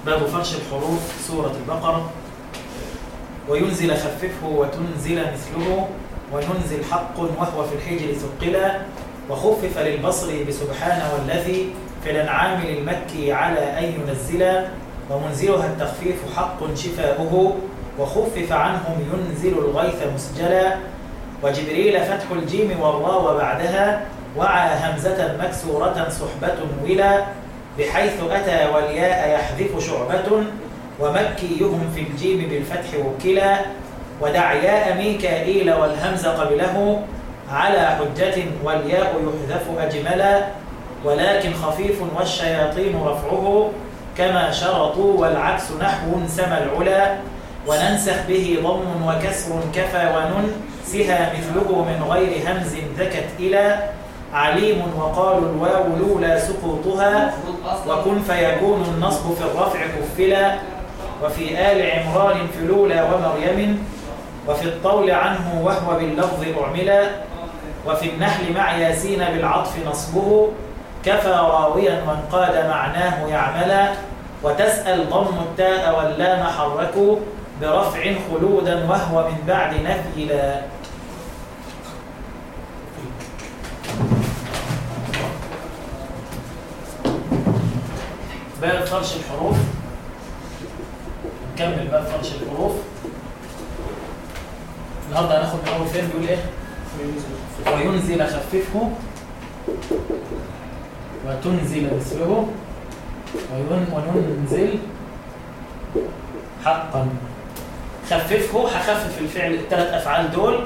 باب فرش الحروف سورة البقرة وينزل خففه وتنزل مثله وننزل حق وهو في الحجر ثقلا وخفف للبصر بسبحان والذي في الانعام للمكي على أن ينزلا ومنزلها التخفيف حق شفاؤه وخفف عنهم ينزل الغيث مسجلا وجبريل فتح الجيم والله وبعدها وعى همزة مكسورة صحبة ولا بحيث أتى والياء يحذف شعبة ومكيهم في الجيم بالفتح وكلا ودع ياء ميكائيل والهمز قبله على حجة والياء يحذف أجملا ولكن خفيف والشياطين رفعه كما شرطوا والعكس نحو سما العلا وننسخ به ضم وكسر كفى وننسها مثله من غير همز ذكت إلى عليم وقالوا الواو لولا سقوطها وكن فيكون النصب في الرفع كفلا وفي آل عمران في لولا ومريم وفي الطول عنه وهو باللفظ أعملا وفي النحل مع ياسين بالعطف نصبه كفى راويا وانقاد معناه يعملا وتسأل ضم التاء واللام حركوا برفع خلودا وهو من بعد نفي لا باب فرش الحروف نكمل باب فرش الحروف النهارده هناخد من اول فين بيقول ايه وينزل خففه وتنزل مثله وننزل حقا خففه هخفف الفعل الثلاث افعال دول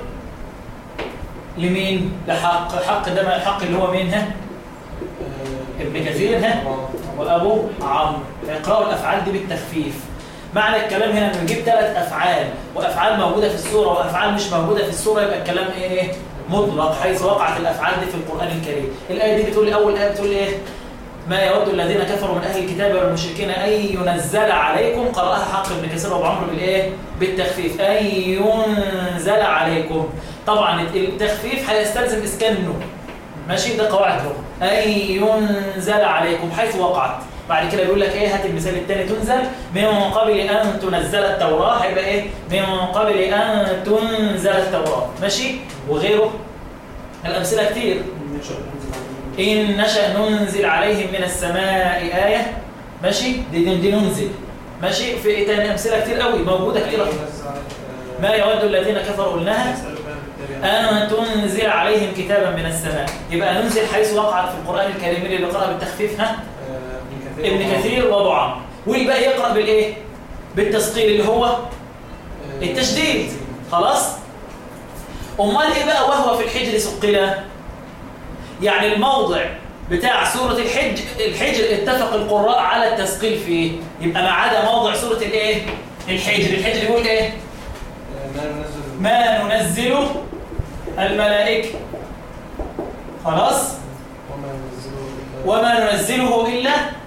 لمين لحق حق ده الحق اللي هو مين ها ابن كثير ها وابو عمرو يقراوا الافعال دي بالتخفيف معنى الكلام هنا انه نجيب ثلاث افعال وافعال موجوده في السوره وافعال مش موجوده في السوره يبقى الكلام ايه مطلق حيث وقعت الافعال دي في القران الكريم الايه دي بتقول لي اول ايه بتقول ايه ما يود الذين كفروا من اهل الكتاب والمشركين ان ينزل عليكم قراها حق ابن كثير وابو عمرو بالايه بالتخفيف ان ينزل عليكم طبعا التخفيف هيستلزم اسكان النون ماشي ده قواعد لغه ان ينزل عليكم حيث وقعت بعد كده بيقول لك ايه هات المثال الثاني تنزل من قبل ان تنزل التوراه هيبقى ايه من قبل ان تنزل التوراه ماشي وغيره الامثله كتير إن نشأ ننزل عليهم من السماء آية ماشي دي, دي, دي ننزل ماشي في إيه تاني أمثلة كتير قوي موجودة كتير ما يود الذين كفروا لنها أن تنزل عليهم كتابا من السماء يبقى ننزل حيث وقعت في القرآن الكريم اللي بيقرأ بالتخفيف ها ابن كثير وابو عمرو والباقي يقرأ بالإيه بالتثقيل اللي هو التشديد خلاص أمال إيه بقى وهو في الحجر سقلا يعني الموضع بتاع سورة الحج الحجر اتفق القراء على التثقيل فيه يبقى ما عدا موضع سورة الايه الحجر الحجر يقول ايه ما ننزل الملائكة خلاص وما ننزله إلا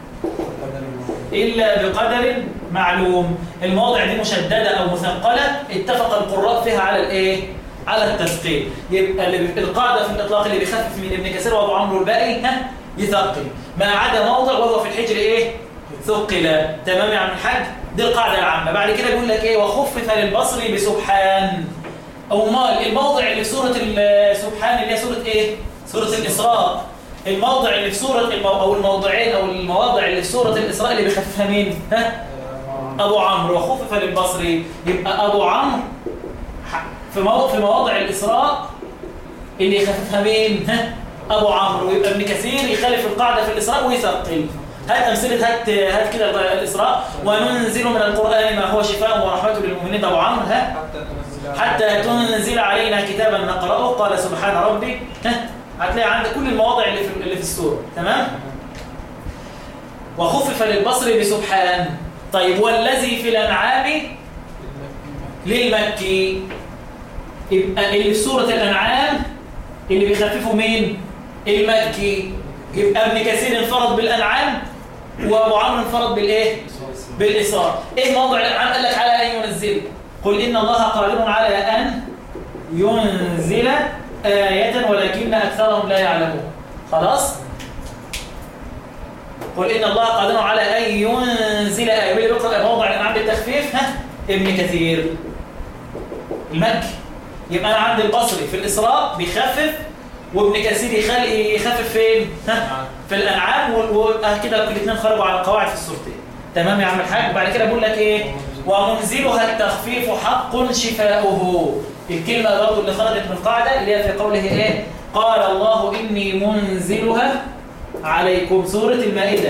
إلا بقدر معلوم المواضع دي مشددة أو مثقلة اتفق القراء فيها على الايه على التثقيل يبقى اللي القاعده في الاطلاق اللي بيخفف من ابن كثير وابو عمرو الباقي ها يثقل ما عدا موضع وهو في الحجر ايه ثقل تمام يا عم الحاج دي القاعده العامه بعد كده بيقول لك ايه وخفف للبصر بسبحان او مال الموضع اللي في سوره سبحان اللي هي سوره ايه سوره الاسراء الموضع اللي في سوره المو... او الموضعين او المواضع اللي في سوره الاسراء اللي بيخففها مين ها ابو عمرو وخفف للبصر يبقى ابو عمرو في في مواضع الإسراء اللي يخففها مين؟ ها؟ أبو عمرو ويبقى ابن كثير يخالف القاعدة في الإسراء ويثقل هات أمثلة هات هات كده الإسراء وننزل من القرآن ما هو شفاء ورحمة للمؤمنين أبو عمرو ها؟ حتى تنزل علينا كتابا نقرأه قال سبحان ربي ها؟ هتلاقي عندك كل المواضع اللي في اللي في السورة تمام؟ وخفف للبصر بسبحان طيب والذي في الأنعام للمكي يبقى اللي في سورة الأنعام اللي بيخففوا مين؟ المكي يبقى ابن كثير انفرد بالأنعام وأبو عمرو انفرد بالإيه؟ بالإسراء إيه موضوع الأنعام؟ قال لك على أن ينزل قل إن الله قادر على أن ينزل آية ولكن أكثرهم لا يعلمون خلاص؟ قل إن الله قادر على أن ينزل آية ابن كثير المكي يبقى انا عندي البصري في الاسراء بيخفف وابن كثير يخلي يخفف فين ها في الانعام وكده الاثنين خرجوا على القواعد في الصورتين تمام يا عم الحاج بعد كده بقول لك ايه ومنزلها التخفيف حق شفاؤه الكلمه برضه اللي خرجت من القاعده اللي هي في قوله ايه قال الله اني منزلها عليكم سوره المائده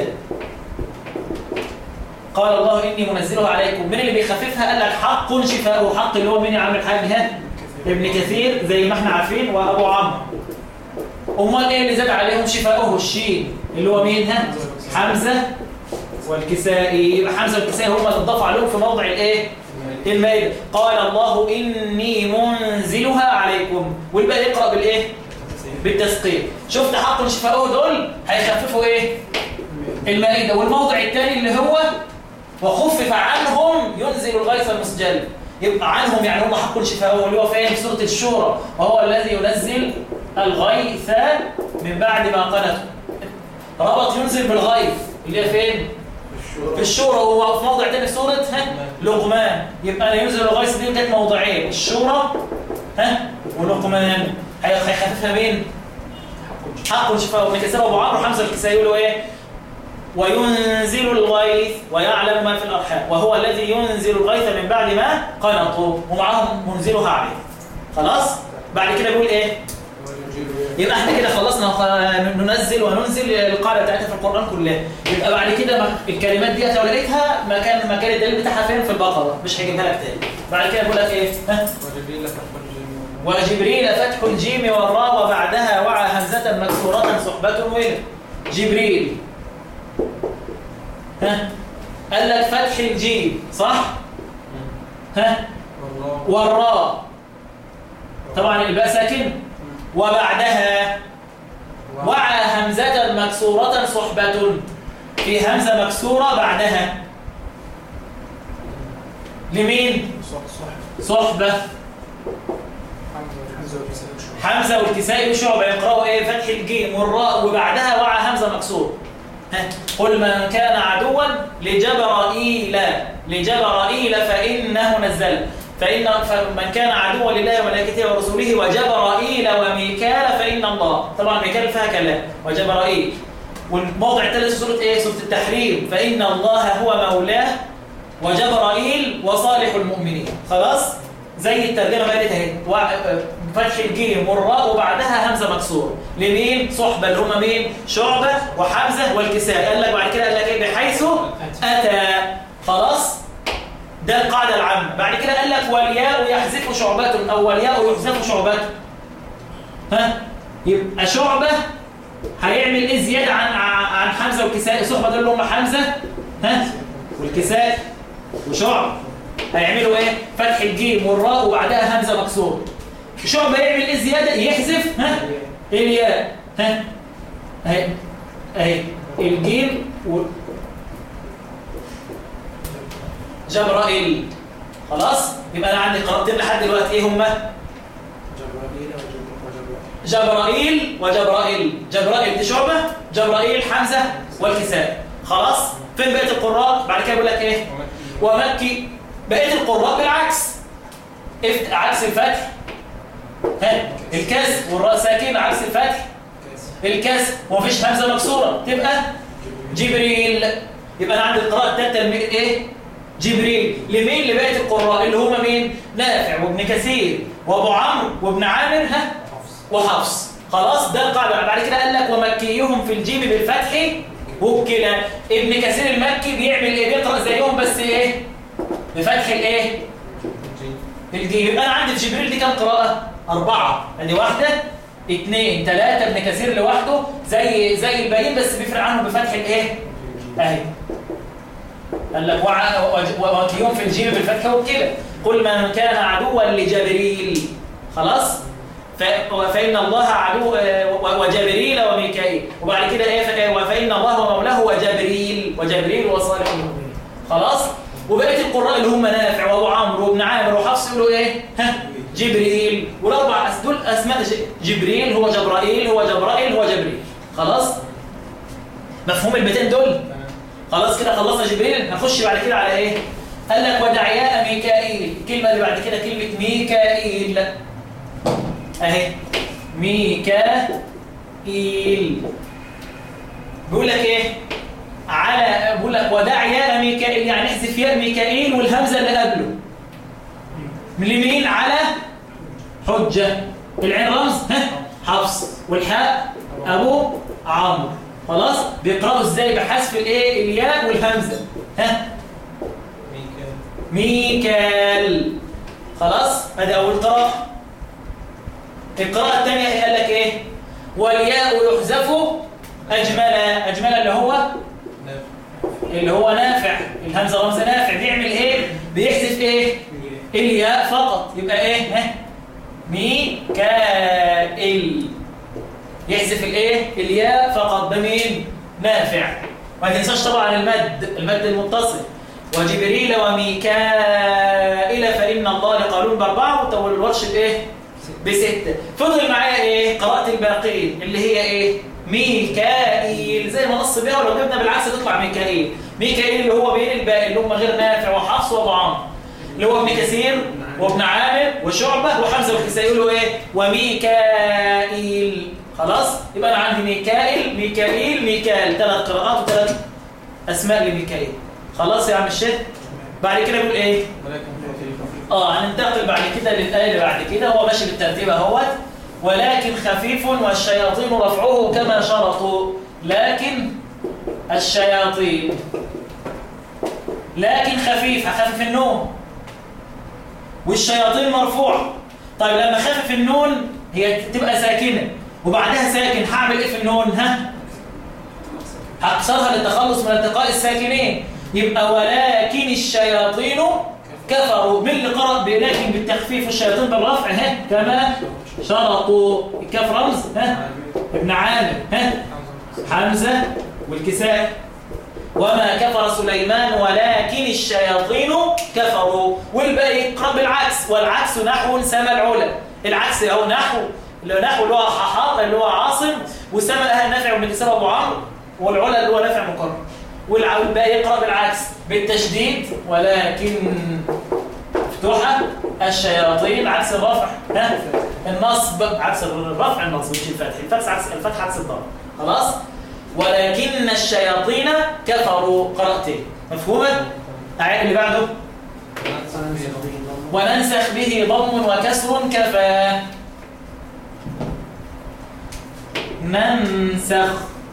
قال الله إني منزلها عليكم من اللي بيخففها قال لك حق شفاؤه حق اللي هو مين يا عم الحاج ها ابن كثير زي ما احنا عارفين وابو عمرو امال ايه اللي زاد عليهم شفاؤه الشين اللي هو مين ها حمزه والكسائي يبقى حمزه والكسائي هم اللي اتضافوا عليهم في موضع الايه المائده قال الله اني منزلها عليكم والباقي يقرا بالايه بالتثقيل شفت حق شفاؤه دول هيخففوا ايه المائده والموضع الثاني اللي هو وخفف عنهم ينزل الغيث المسجل يبقى عنهم يعني هم حق الشفاء اللي هو فين في سورة الشورى وهو الذي ينزل الغيث من بعد ما قنته ربط ينزل بالغيث اللي هي فين في الشورى وهو في موضع تاني في سورة ها لقمان يبقى ينزل الغيث دي كانت موضعين الشورى ها ولقمان هيخففها مين حق الشفاء ومن كسبه ابو عمرو حمزه الكسائي يقولوا ايه وينزل الغيث ويعلم ما في الأرحام وهو الذي ينزل الغيث من بعد ما قنطوا ومعهم منزلها عليه خلاص بعد كده بيقول ايه يبقى احنا كده خلصنا ننزل وننزل القاعده بتاعتها في القران كلها يبقى بعد كده الكلمات دي لو لقيتها مكان مكان الدليل بتاعها فين في البقره مش هيجيبها لك تاني بعد كده بيقول لك ايه ها وجبريل فتح الجيم والراء وبعدها وعى همزه مكسوره صحبه وين جبريل ها قال لك فتح الجيم صح ها والراء طبعا الباء ساكن وبعدها وعى همزة مكسورة صحبة في همزة مكسورة بعدها لمين صحبة حمزة والكسائي وشعبة يقرأوا ايه فتح الجيم والراء وبعدها وعى همزة مكسور قل من كان عدوا لجبرائيل لجبرائيل فإنه نزل فإن من كان عدوا لله وملائكته ورسوله وجبرائيل وميكال فإن الله طبعا ميكال فيها كلام وجبرائيل والموضع الثالث سورة ايه سورة التحريم فإن الله هو مولاه وجبرائيل وصالح المؤمنين خلاص زي الترجمة قالت اهي فتح الجيم والراء وبعدها همزة مكسورة لمين؟ صحبة اللي هم مين؟ شعبة وحمزة والكساء قال لك بعد كده قال لك ايه بحيث أتى خلاص ده القاعدة العامة بعد كده قال لك والياء يحذف شعبات أو والياء يحذف شعبات ها يبقى شعبة هيعمل ايه زيادة عن عن حمزة والكساء صحبة دول اللي هم حمزة ها والكساء وشعب هيعملوا ايه فتح الجيم والراء وبعدها همزة مكسورة شعبة يعمل ايه زيادة يحذف ها الياء ها اهي اهي الجيم و... جبرائيل خلاص يبقى انا عندي قراءتين لحد دلوقتي ايه هما جبرائيل وجبرائيل جبرائيل دي شعبة جبرائيل حمزة والكساء خلاص فين بقية القراء بعد كده بيقول لك ايه ومكي بقية القراء بالعكس عكس الفتح ها الكسر والراء ساكن عكس الفتح الكسر ومفيش همزه مكسوره تبقى جبريل يبقى انا عندي القراءه الثالثه ايه جبريل لمين لبقيه القراء اللي هم مين نافع وابن كثير وابو عمرو وابن عامر ها وحفص خلاص ده القاعده بعد كده قال لك ومكيهم في الجيم بالفتح وبكلا ابن كثير المكي بيعمل ايه بيقرا زيهم بس ايه بفتح الايه الجيم يبقى انا عندي في جبريل دي كام قراءه أربعة يعني واحدة اثنين ثلاثة ابن كثير لوحده زي زي الباقيين بس بيفرق عنهم بفتح الايه؟ اهي قال لك وكيوم في الجيم بالفتح وكده قل من كان عدوا لجبريل خلاص فإن الله عدو وجبريل وميكائيل وبعد كده ايه فإن الله مولاه وجبريل وجبريل وصالح المؤمنين خلاص وبقيه القراء اللي هم نافع وابو عمرو وابن عامر وحفص يقولوا ايه ها جبريل والاربع دول اسماء جبريل هو جبرائيل هو جبرائيل هو جبريل خلاص مفهوم البيتين دول خلاص كده خلصنا جبريل هنخش بعد كده على ايه قال لك ودعياء ميكائيل الكلمة اللي بعد كده كلمة ميكائيل اهي ميكائيل بيقول لك ايه على بيقول لك ودعياء ميكائيل يعني احذف ياء ميكائيل والهمزة اللي قبله من اليمين على حجة العين رمز ها حفص والحاء ابو عمرو خلاص بيقراوا ازاي بحذف الايه الياء والهمزه ها ميكال خلاص ادي اول قراءه القراءه الثانيه قال لك ايه والياء يحذف اجملا اجملا اللي هو اللي هو نافع الهمزه رمز نافع بيعمل ايه بيحذف ايه الياء فقط يبقى ايه ها ميكائيل يحذف الايه الياء فقط ده مين نافع ما تنساش طبعا المد المد المتصل وجبريل وميكائيل فإن الله لقالون بأربعة وطول الورش بإيه؟ بستة فضل معايا إيه؟ قراءة الباقين اللي هي إيه؟ ميكائيل زي ما نص بيها ولو جبنا بالعكس تطلع ميكائيل ميكائيل اللي هو بين الباقي اللي هم غير نافع وحفص وابو عمرو اللي هو ابن كثير وابن عامر وشعبة وحمزة والكسائي يقولوا إيه؟ وميكائيل خلاص؟ يبقى أنا عندي ميكائيل ميكائيل ميكائيل ثلاث قراءات وثلاث أسماء لميكائيل خلاص يا عم الشيخ بعد كده بيقول ايه اه هننتقل بعد كده للايه اللي بعد كده هو ماشي بالترتيب اهوت ولكن خفيف والشياطين رفعه كما شرطوا لكن الشياطين لكن خفيف هخفف النون والشياطين مرفوع طيب لما خفف النون هي تبقى ساكنه وبعدها ساكن هعمل ايه في النون ها هكسرها للتخلص من التقاء الساكنين يبقى ولكن الشياطين كفروا من اللي قرأ بلكن بالتخفيف الشياطين بالرفع ها كما شرطوا الكاف رمز ها ابن عامر ها حمزة والكساء وما كفر سليمان ولكن الشياطين كفروا والباقي يقرأ بالعكس والعكس نحو سما العلا العكس أو نحو نحو اللي هو ححاط اللي هو عاصم وسما أهل نافع وابن كساء أبو عمرو والعلا اللي هو نافع مقرر والباقي يقرأ بالعكس بالتشديد ولكن مفتوحة الشياطين عكس الرفع ها النصب عكس الرفع النصب مش الفتح الفتح عكس الفتح عكس الضرب خلاص ولكن الشياطين كفروا قرأتين مفهومة أعيد اللي بعده وننسخ به ضم وكسر كفى ننسخ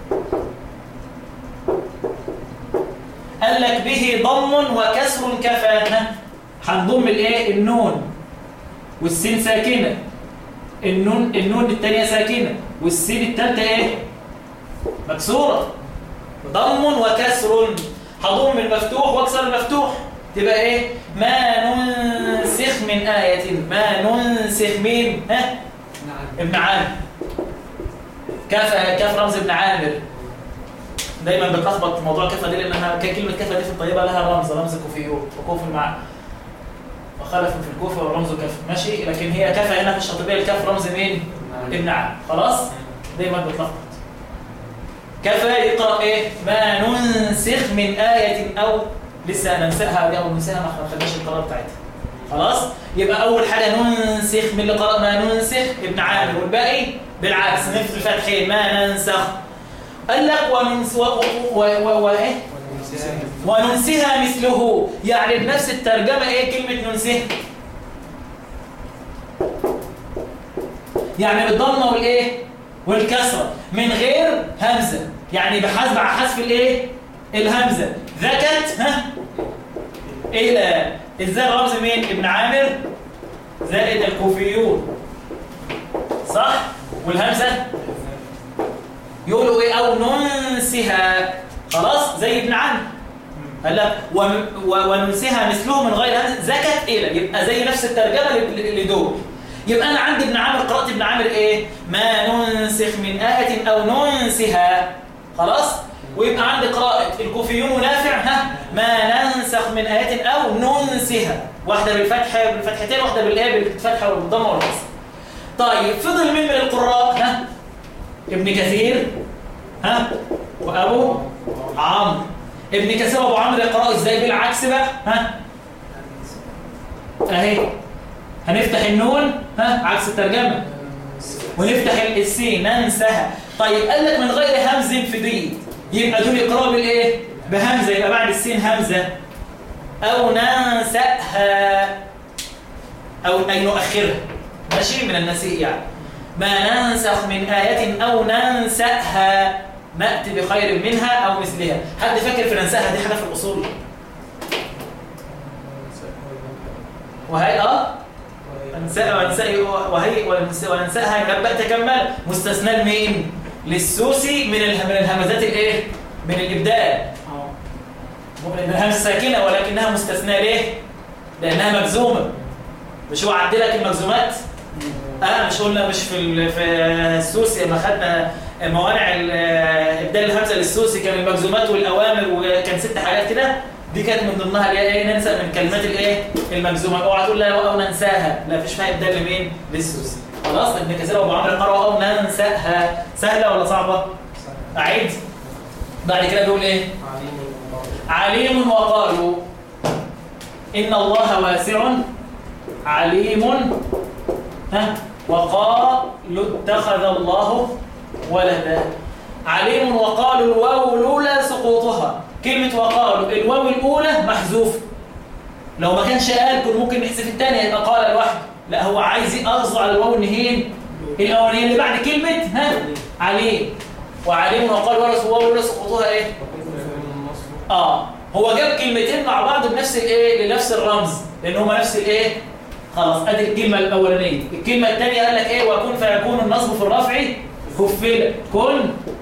قال لك به ضم وكسر كفى هنضم الايه النون والسين ساكنه النون النون الثانيه ساكنه والسين الثالثه ايه مكسوره ضم وكسر هضم المفتوح واكسر المفتوح تبقى ايه ما ننسخ من آية ما ننسخ مين ها ابن عامر كاف كاف رمز ابن عامر دايما بتلخبط موضوع كفه دي لانها كلمه كفه دي في الطيبه لها رمز رمز كوفيون وكوف مع وخلف في الكوفه ورمز كف ماشي لكن هي كفه هنا في الشاطبيه الكف رمز مين ابن عام خلاص دايما بتلخبط كفى يقرا ايه ما ننسخ من ايه او لسه ننسخها دي او ننسخها ما خدناش القراءه بتاعتها خلاص يبقى اول حاجه ننسخ من اللي قرأ ما ننسخ ابن عامر والباقي بالعكس نفس الفتحين ما ننسخ قال لك وننس و... و... و... و... إيه؟ وننسها مثله يعني بنفس الترجمة ايه كلمة ننسها يعني بالضمة والايه والكسرة من غير همزة يعني بحذف مع حذف الايه الهمزة ذكت ها الى ازاي رمز مين ابن عامر زائد الكوفيون صح والهمزة يقولوا ايه او ننسها خلاص زي ابن عم قال لك وننسها مثله من غير همزه زكت الى يبقى زي نفس الترجمه لدول يبقى انا عندي ابن عامر قرات ابن عامر ايه ما ننسخ من ايه او ننسها خلاص ويبقى عندي قراءه الكوفيون ونافع ها ما ننسخ من ايه او ننسها واحده بالفتح بالفتحتين واحده بالايه بالفتحه والضمه والكسر طيب فضل مين من القراء ها ابن كثير ها وابو عمرو ابن كثير وابو عمرو يقرأوا ازاي بالعكس بقى ها اهي هنفتح النون ها عكس الترجمة ونفتح السين ننساها طيب قال لك من غير همز في دي يبقى دول يقرأوا بالايه بهمزة يبقى بعد السين همزة أو ننسأها أو أي نؤخرها ماشي من النسيء يعني ما ننسخ من آية أو ننسأها نأتي بخير منها أو مثلها حد فاكر في ننسأها دي حاجة في الأصول وهي اه انساء وانساء وهي وننساها ينبأ تكمل مستثنى لمين للسوسي من من الهمزات الايه من الابدال الهمزه ساكنه ولكنها مستثنى ليه لانها مجزومه مش هو عدي لك المجزومات اه مش قلنا مش في في السوسي لما خدنا موانع ابدال الهمزه للسوسي كان المجزومات والاوامر وكان ست حاجات كده دي كانت من ضمنها اللي هي ايه ننسى من كلمات الايه المجزومه اوعى تقول لا او ننساها لا فيش فيها ابدال لمين للسوسي خلاص ابن كثير وابو عمرو قرأوا او ننساها سهله ولا صعبه اعيد بعد كده بيقول ايه عليم وقالوا ان الله واسع عليم ها وقالوا اتخذ الله ولدا عليم وقالوا الواو الاولى سقوطها كلمة وقالوا الواو الأولى محذوفة لو ما كانش قال كن ممكن نحذف الثانية يبقى قال لوحده لا هو عايز يقصد على الواو النهين الأولانية اللي بعد كلمة ها عليه وعليم وقال ورث الواو الأولى سقوطها إيه؟ آه هو جاب كلمتين مع بعض بنفس الإيه؟ لنفس الرمز لأن هما نفس الإيه؟ خلاص ادي الكلمة الأولانية الكلمة الثانية قال لك إيه وكن فيكون النصب في الرفع كفل كن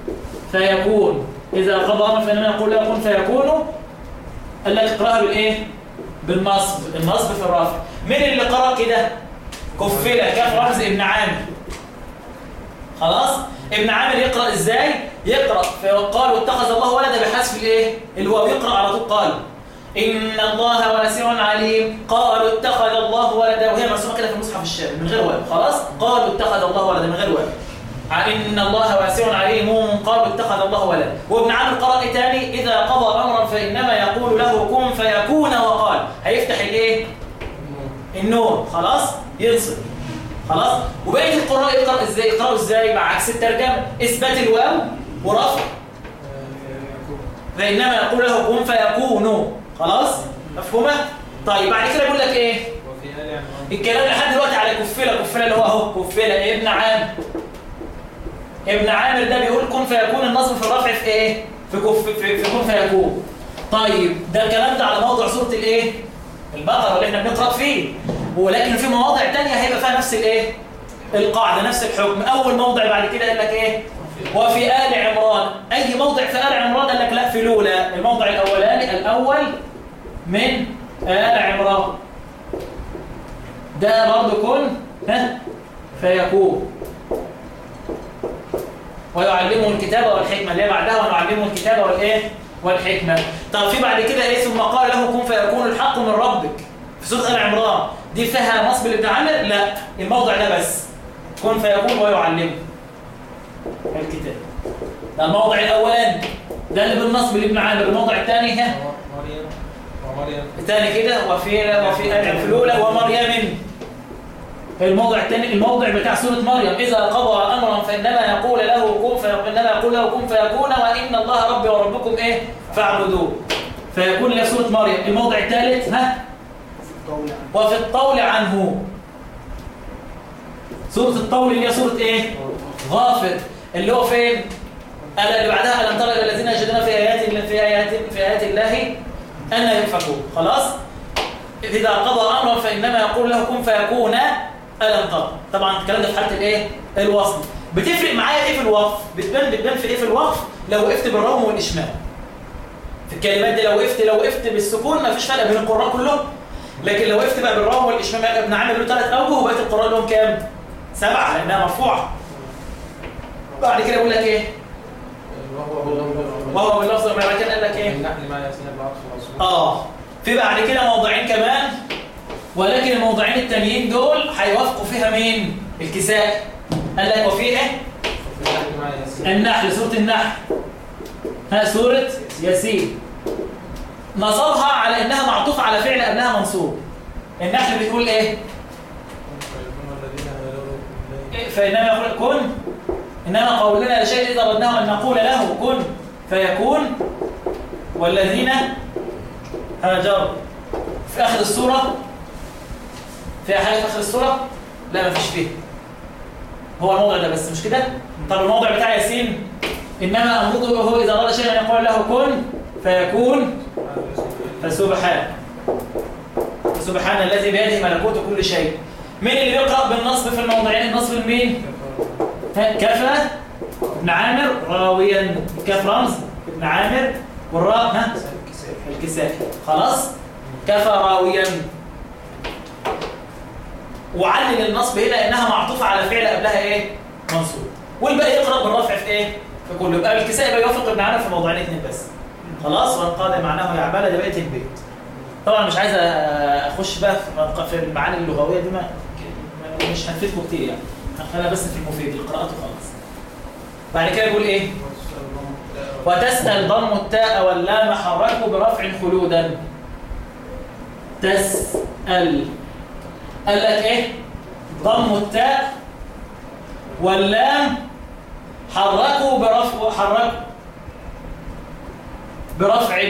فيكون إذا قضى أمر فإنما يقول له كن فيكون قال لك اقرأها بالإيه؟ بالنصب النصب في الرفع مين اللي قرأ كده؟ كفلة كاف رمز ابن عامر خلاص؟ ابن عامر يقرأ إزاي؟ يقرأ فقال واتخذ الله ولدا بحذف الإيه؟ اللي هو بيقرأ على طول قال إن الله واسع عليم قالوا اتخذ الله ولدا وهي مرسومة كده في المصحف الشامل من غير واو خلاص؟ قالوا اتخذ الله ولدا من غير واو إن الله واسع عليم قالوا اتخذ الله ولدا وابن عامر قرأ تاني إذا قضى أمرا فإنما يقول له كن فيكون وقال هيفتح الايه النور خلاص ينصب خلاص وبقيه القراء يقرأ ازاي يقرأوا ازاي مع عكس الترجمه اثبات الواو ورفع فإنما يقول له كن فيكون خلاص مفهومه طيب بعد كده يقول لك ايه الكلام لحد دلوقتي على كفله كفله اللي هو اهو كفله ابن عامر ابن عامر ده بيقول كن فيكون النصب في الرفع في ايه في كف في, في كن فيكون طيب ده الكلام ده على موضع سوره الايه البقره اللي احنا بنقرا فيه ولكن في مواضع تانية هيبقى فيها نفس الايه القاعده نفس الحكم اول موضع بعد كده قال لك ايه وفي آل عمران أي موضع في آل عمران قال لك لا في الأولى الموضع الأولاني الأول من آل عمران ده برضه كن ها فيكون ويعلمه الكتابة والحكمة اللي هي بعدها ونعلمه الكتابة والإيه والحكمة طب في بعد كده إيه ثم قال له كن فيكون الحق من ربك في سورة آل عمران دي فيها نصب لابن عامر لا الموضع ده بس كن فيكون ويعلمه الكتاب ده الموضع الأولاني ده اللي بالنصب لابن عامر الموضع الثاني ها مريم ومريم الثاني كده وفي وفي في الأولى ومريم الموضع الثاني الموضع بتاع سورة مريم إذا قضى أمرا فإنما يقول له كن فيكون إنما يقول له كن فيكون وإن الله ربي وربكم إيه فاعبدوه فيكون له سورة مريم الموضع الثالث ها وفي الطول عنه سورة الطول اللي هي سورة إيه غافر اللي هو فين ألا اللي بعدها ألم ترى إلى الذين يجدون في آيات في آيات في آيات الله أن ينفكون خلاص إذا قضى أمرا فإنما يقول له كن فيكون ألم ترى طبعا الكلام ده في حالة الإيه الوصل بتفرق معايا إيه في الوقف بتبان بتبان في إيه في الوقف لو وقفت بالروم والإشمام في الكلمات دي لو وقفت لو وقفت بالسكون ما فيش فرق بين القراء كلهم لكن لو وقفت بقى بالروم والإشمام يعني ابن عامر له ثلاث أوجه وبقيت القراء لهم كام سبعة لأنها مرفوعة بعد كده يقول لك إيه وهو باللفظ وهو باللفظ المعنى كان قال لك إيه النحل ما يسنى بالعطف والعصفور آه في بعد كده موضعين كمان ولكن الموضعين التانيين دول هيوافقوا فيها مين الكساء قال لك وفي ايه وفي النحل ما يسنى النحل سورة النحل ها سورة ياسين نصبها على انها معطوفة على فعل انها منصوب النحل بتقول ايه فيكون الذين هاجروا إليه إيه؟ فإنما يقول كن إنما قولنا لشيء إذا أردناه أن نقول له كن فيكون والذين هاجروا في آخر السورة فيها حاجة في آخر السورة لا ما فيش فيه هو الموضع ده بس مش كده طب الموضع بتاع ياسين إنما أمره هو إذا أراد شيئا أن يقول له كن فيكون فسبحان فسبحان الذي بيده ملكوت كل شيء مين اللي بيقرأ بالنصب في الموضعين النصب لمين؟ ها، كفى ابن عامر راويا كاف رمز ابن عامر والراء ها الكساء خلاص كفى راويا وعلل النصب هنا انها معطوفه على فعل قبلها ايه منصوب والباقي يقرا بالرفع في ايه في كله يبقى الكساء يبقى يوافق ابن عامر في موضوعين اثنين بس خلاص وانقاد معناه يعمل ده بقيه البيت طبعا مش عايز اخش بقى في- في المعاني اللغويه دي ما ما- مش هنفيدكم كتير يعني هنخليها بس في المفيد القراءات وخلاص بعد كده يقول ايه وتسأل ضم التاء واللام حركه برفع خلودا تسأل قال لك ايه ضم التاء واللام حركه برفع حركه برفع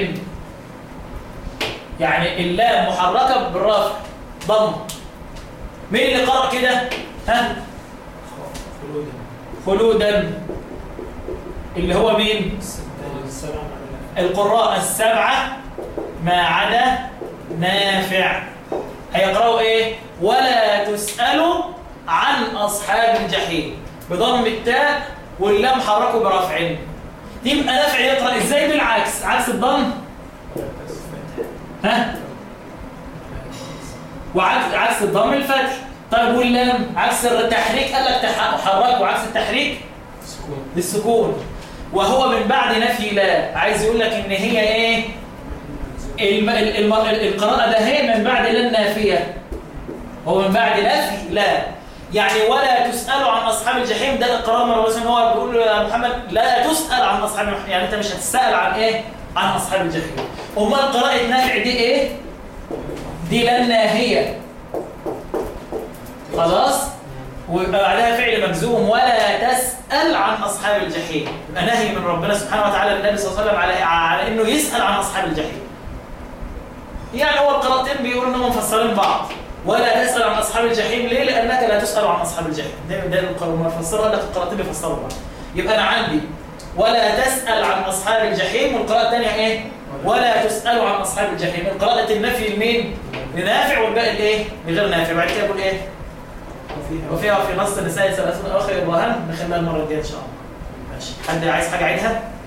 يعني اللام محركه بالرفع ضم مين اللي قرأ كده ها خلودا خلودا اللي هو مين السلام القراء السبعة ما عدا نافع هيقرأوا ايه ولا تسألوا عن أصحاب الجحيم بضم التاء واللام حركوا برفع تبقى نافع يقرأ ازاي بالعكس عكس الضم ها وعكس عكس الضم الفتح طيب واللام عكس التحريك قال لك تح- حركوا عكس التحريك سكون للسكون وهو من بعد نفي لا عايز يقول لك ان هي ايه الم... ال- الم... ال- القراءة ده هي من بعد لا النافية هو من بعد نفي لا يعني ولا تسألوا عن أصحاب الجحيم ده القراءة مرة مثلا هو بيقول له يا محمد لا تسأل عن أصحاب الجحيم يعني أنت مش هتسأل عن إيه عن أصحاب الجحيم أمال قراءة نافع دي إيه دي لا الناهية خلاص ويبقى بعدها فعل مجزوم ولا تسأل عن أصحاب الجحيم يبقى نهي من ربنا سبحانه وتعالى للنبي صلى الله عليه وسلم على على إنه يسأل عن أصحاب الجحيم يعني هو القراءتين بيقولوا إنهم مفسرين بعض ولا تسأل عن أصحاب الجحيم ليه؟ لأنك لا تسأل عن أصحاب الجحيم ده ده المفسر قال لك القراءتين بيفسروا بعض يبقى أنا عندي ولا تسأل عن أصحاب الجحيم والقراءة الثانية إيه؟ ولا تسألوا عن أصحاب الجحيم القراءة النفي لمين؟ لنافع والباقي الإيه؟ لغير نافع بعد كده يقول إيه؟ وفيها وفيها في نص النساء ثلاثون أخر إبراهيم نخليها المرة الجاية إن شاء الله ماشي حد عايز حاجة عيدها؟